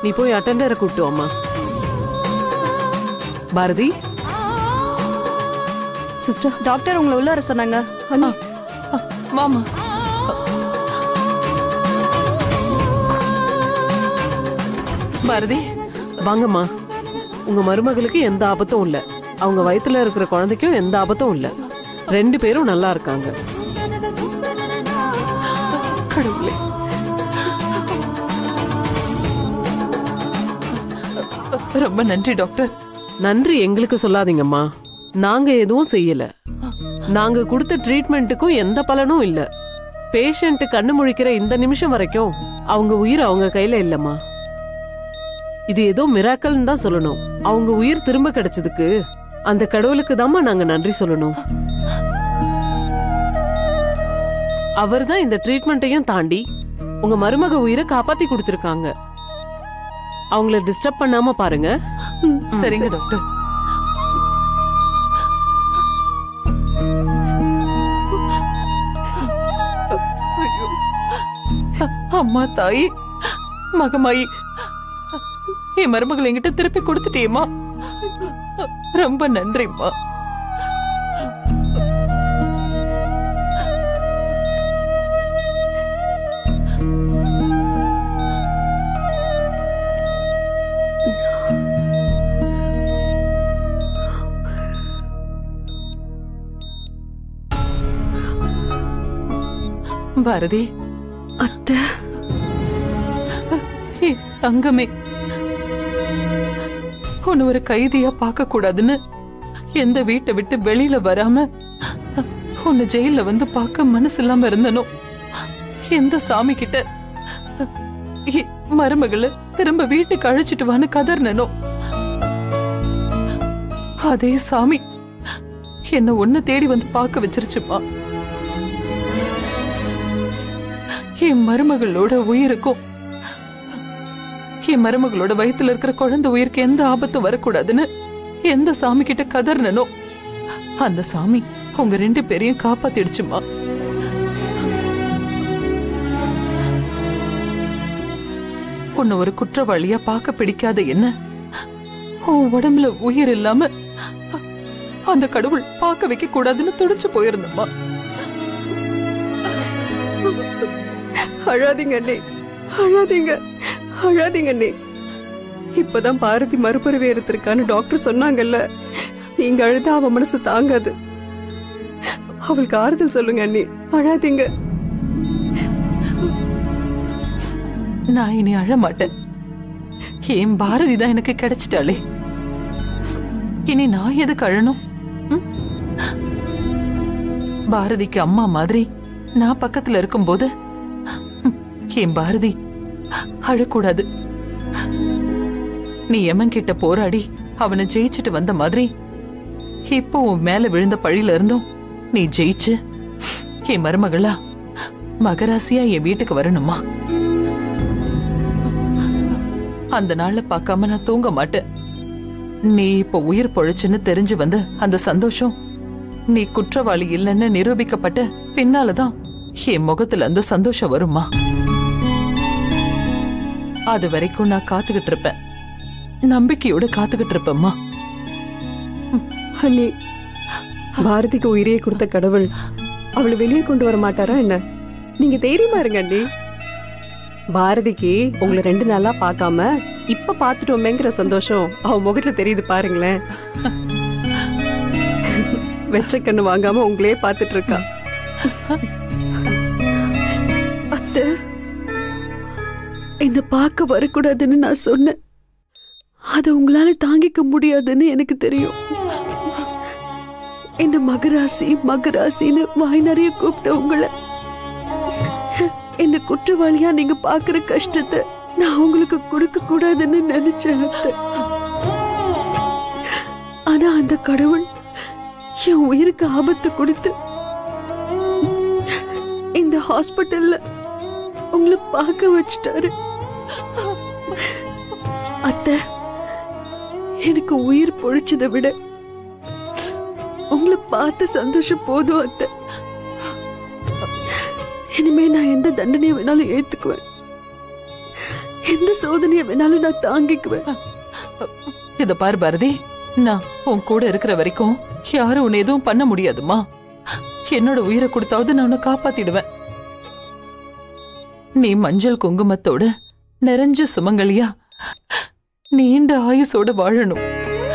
நீ போய் அட்டெண்டரை கூப்பிட்டு வாம்மா பாரதி சிஸ்டர் டாக்டர் உங்களை உள்ள வர சொன்னாங்க அண்ணா வாமா பாரதி வாங்கம்மா உங்க மருமகளுக்கு எந்த ஆபத்தும் இல்ல அவங்க வயித்துல இருக்கிற குழந்தைக்கும் எந்த ஆபத்தும் இல்ல ரெண்டு பேரும் நல்லா இருக்காங்க கடவுளே ரொம்ப நன்றி டாக்டர் நன்றி எங்களுக்கு சொல்லாதீங்கம்மா நாங்க எதுவும் செய்யல நாங்க கொடுத்த ட்ரீட்மெண்ட்டுக்கும் எந்த பலனும் இல்ல பேஷண்ட் கண்ணு முழிக்கிற இந்த நிமிஷம் வரைக்கும் அவங்க உயிர் அவங்க கையில இல்லம்மா இது ஏதோ மிராக்கல்னு தான் சொல்லணும் அவங்க உயிர் திரும்ப கிடைச்சதுக்கு அந்த கடவுளுக்கு தாம்மா நாங்க நன்றி சொல்லணும் அவர் தான் இந்த ட்ரீட்மெண்ட்டையும் தாண்டி உங்க மருமக உயிரை காப்பாத்தி கொடுத்திருக்காங்க அவங்கள டிஸ்டர்ப் பண்ணாம பாருங்க சரிங்க டாக்டர் ஐயோ. அம்மா தாயி மகமாயி என் மருமகள் என்கிட்ட திருப்பி கொடுத்துட்டியம்மா ரொம்ப நன்றிம்மா பாரதி அத்தை ஏ, தங்கமே உன்னை ஒரு கைதியா பார்க்க கூடாதுன்னு எந்த வீட்டை விட்டு வெளியில வராம உன்னை ஜெயில வந்து பார்க்க மனசு இல்லாம இருந்தனோ எந்த சாமி கிட்ட ஏ, மருமகளை திரும்ப வீட்டுக்கு அழைச்சிட்டு வான்னு கதர்னனோ அதே சாமி என்ன ஒன்ன தேடி வந்து பார்க்க வச்சிருச்சுப்பா என் மருமகளோட உயிருக்கும் என் மருமகளோட வயித்துல இருக்கிற குழந்தை உயிருக்கு எந்த ஆபத்தும் வரக்கூடாதுன்னு எந்த சாமி கிட்ட கதர்னனோ அந்த சாமி உங்க ரெண்டு பேரையும் காப்பாத்திடுச்சுமா உன்னை ஒரு குற்றவாளியா பார்க்க பிடிக்காத என்ன உன் உடம்புல உயிர் இல்லாம அந்த கடவுள் பார்க்க வைக்க கூடாதுன்னு துடிச்சு போயிருந்தம்மா அழாதீங்க அண்ணே அழாதீங்க அழாதீங்க அண்ணே இப்பதான் பாரதி மறுபிறவி எடுத்திருக்கான்னு டாக்டர் சொன்னாங்கல்ல நீங்க அழுதா அவ மனசு தாங்காது அவளுக்கு ஆறுதல் சொல்லுங்க அண்ணே அழாதீங்க நான் இனி அழ மாட்டேன் என் பாரதி தான் எனக்கு கிடைச்சிட்டாளே இனி நான் எதுக்கு அழணும் ம்? பாரதிக்கு அம்மா மாதிரி நான் பக்கத்துல இருக்கும்போது ம், என் பாரதி அழக்கூடாது நீ எமன் கிட்ட போராடி அவனை ஜெயிச்சுட்டு வந்த மாதிரி இப்போ உன் மேல விழுந்த பழியில இருந்தும் நீ ஜெயிச்சு என் மருமகளா மகராசியா என் வீட்டுக்கு வரணுமா அந்த நாள்ல பார்க்காம நான் தூங்க மாட்டேன் நீ இப்ப உயிர் பொழைச்சுன்னு தெரிஞ்சு வந்து அந்த சந்தோஷம் நீ குற்றவாளி இல்லைன்னு நிரூபிக்கப்பட்ட பின்னாலதான் என் முகத்துல அந்த சந்தோஷம் வருமா அது வரைக்கும் நான் காத்துக்கிட்டு இருப்பேன் நம்பிக்கையோட காத்துக்கிட்டு இருப்பேம்மா அண்ணி பாரதிக்கு உயிரையே கொடுத்த கடவுள் அவளை வெளியே கொண்டு வர மாட்டாரா என்ன நீங்க தைரியமா இருங்க அண்ணி பாரதிக்கு உங்களை ரெண்டு நாளா பார்க்காம இப்ப பாத்துட்டோமேங்கிற சந்தோஷம் அவ முகத்துல தெரியுது பாருங்களேன் வெற்ற கண்ணு வாங்காம உங்களையே பார்த்துட்டு இருக்கா அத்தை என்ன பார்க்க வரக்கூடாதுன்னு நான் சொன்னேன் அதை உங்களால தாங்கிக்க முடியாதுன்னு எனக்கு தெரியும் என்ன மகராசி மகராசின்னு வாய் நிறைய கூப்பிட்ட உங்களை என்ன குற்றவாளியா நீங்க பாக்குற கஷ்டத்தை நான் உங்களுக்கு கொடுக்க கூடாதுன்னு நினைச்சேன் அத்தை. ஆனா அந்த கடவுள் என் உயிருக்கு ஆபத்து கொடுத்து இந்த ஹாஸ்பிட்டல்ல உங்களை பார்க்க வச்சிட்டாரு அத்தை எனக்கு உயிர் பொழிச்சதை விட உங்களை பார்த்த சந்தோஷம் போதும் அத்தை இனிமே நான் எந்த தண்டனையை வேணாலும் ஏத்துக்குவேன் எந்த சோதனையை வேணாலும் நான் தாங்கிக்குவேன் இத பாரு பாரதி நான் உன் கூட இருக்கிற வரைக்கும் யாரும் உன்னை எதுவும் பண்ண முடியாதுமா என்னோட உயிரை கொடுத்தாவது நான் உன்னை காப்பாத்திடுவேன் நீ மஞ்சள் குங்குமத்தோட நிறைஞ்ச சுமங்கலியா நீண்ட ஆயுசோட வாழணும்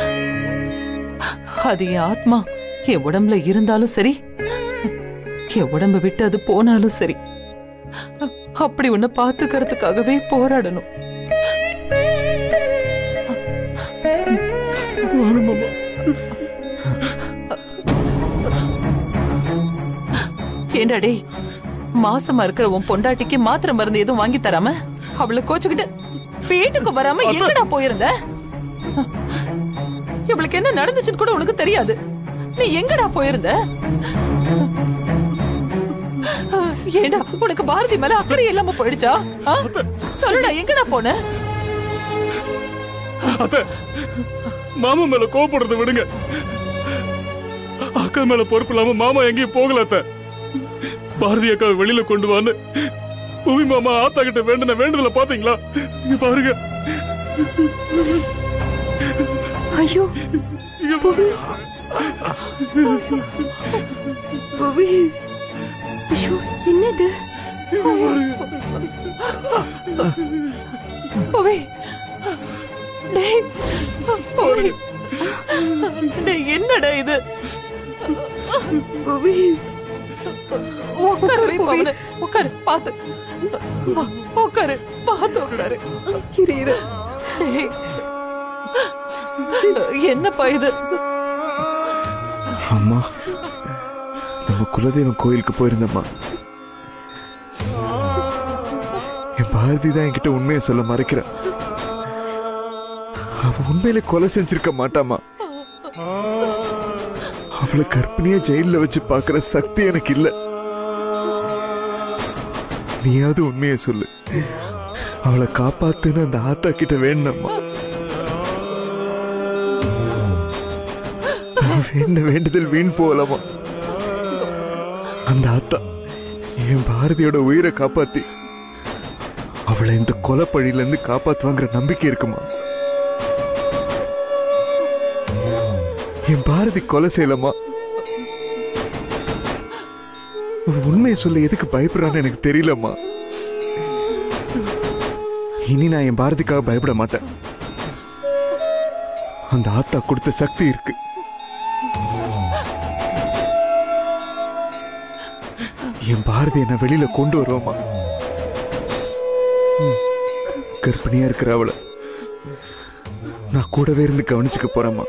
அது என் ஆத்மா என் உடம்புல இருந்தாலும் சரி என் உடம்ப விட்டு அது போனாலும் சரி அப்படி உன்னை பாத்துக்கிறதுக்காகவே போராடணும் ஏண்டா டேய் மாசமா இருக்கிற உன் பொண்டாட்டிக்கு மாத்திரை மருந்து எதுவும் வாங்கி தராம அவளை கோச்சுக்கிட்டு வீட்டுக்கு வராம எங்கடா போயிருந்த இவளுக்கு என்ன நடந்துச்சுன்னு கூட உனக்கு தெரியாது நீ எங்கடா போயிருந்த ஏண்டா உனக்கு பாரதி மேல அக்கறை இல்லாம போயிடுச்சா ஆ? சொல்லுடா எங்கடா போன அத்தை மாமா மேல கோவப்படுறத விடுங்க அக்கா மேல பொறுப்பு இல்லாம மாமா எங்கேயும் போகல அத்தை பாரதி அக்காவை வெளியில கொண்டு வான்னு புவி மாமா ஆத்தா கிட்ட வேண்டின வேண்டுதல பாத்தீங்களா இங்க பாருங்க ஐயோ புவி புவி ஐயோ என்னது புவி டேய் புவி டேய் என்னடா இது புவி உட்காரு வை பவனு உட்காரு பாத்து உ- உட்காரு பாத்து உட்காரு இரு இரு டேய் என்னப்பா இது அம்மா நம்ம குலதெய்வம் கோயிலுக்கு போயிருந்தம்மா என் பாரதி தான் என்கிட்ட உண்மையை சொல்ல மறைக்கிறா அவ உண்மையில கொலை செஞ்சிருக்க மாட்டாமா அவளை கர்ப்பிணியா ஜெயில வச்சு பார்க்கிற சக்தி எனக்கு இல்ல நீயாவது உண்மையை சொல்லு அவளை காப்பாத்துன்னு அந்த ஆத்தா கிட்ட வேணும்மா நான் வேண்ட வேண்டுதல் வீண் போகலாமா அந்த ஆத்தா என் பாரதியோட உயிரை காப்பாத்தி அவளை இந்த கொலைப்பழியில இருந்து காப்பாத்துவாங்கிற நம்பிக்கை இருக்குமா என் பாரதி கொலை செய்யலாமா உண்மையை சொல்ல எதுக்கு பயப்படுறான்னு எனக்கு தெரியலம்மா இனி நான் என் பாரதிக்காக பயப்பட மாட்டேன் அந்த ஆத்தா கொடுத்த சக்தி இருக்கு என் பாரதி என்ன வெளியில கொண்டு வருவோமா ம். கர்ப்பிணியா இருக்கிற அவளை நான் கூடவே இருந்து கவனிச்சுக்க போறேம்மா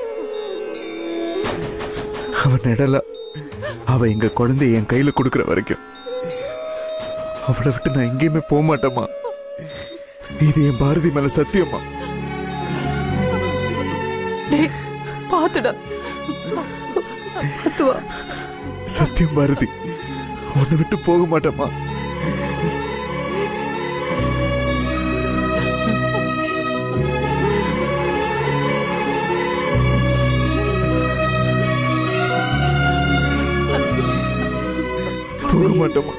அவ நடலா அவ எங்க குழந்தைய என் கையில கொடுக்கிற வரைக்கும் அவளை விட்டு நான் எங்கேயுமே போக மாட்டேம்மா இது என் பாரதி மேல சத்தியமா டேய் பாத்துடா அத்துவா சத்தியம் பாரதி உன்னை விட்டு போக மாட்டேம்மா போக மாட்டேம்மா